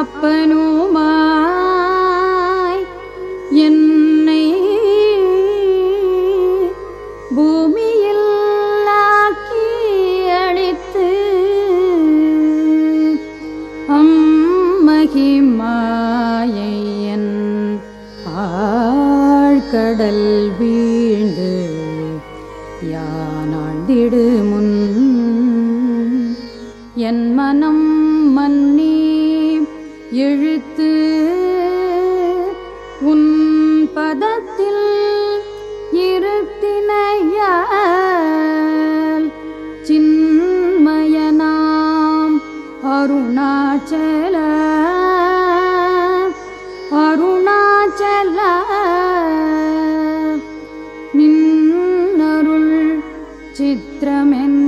அப்பனுமாய் என்னை பூமியில் ஆக்கி அழித்து அம்மகிமாயன் ஆழ்கடல் வீழ்ந்து யானாழ்ந்திடு முன் என் மனம் மன்னி எழுத்து உன் பதத்தில் இருத்தினையால் சின்மயனாம் அருணாச்சல அருணாச்சல நின்னருள் சித்திரமென்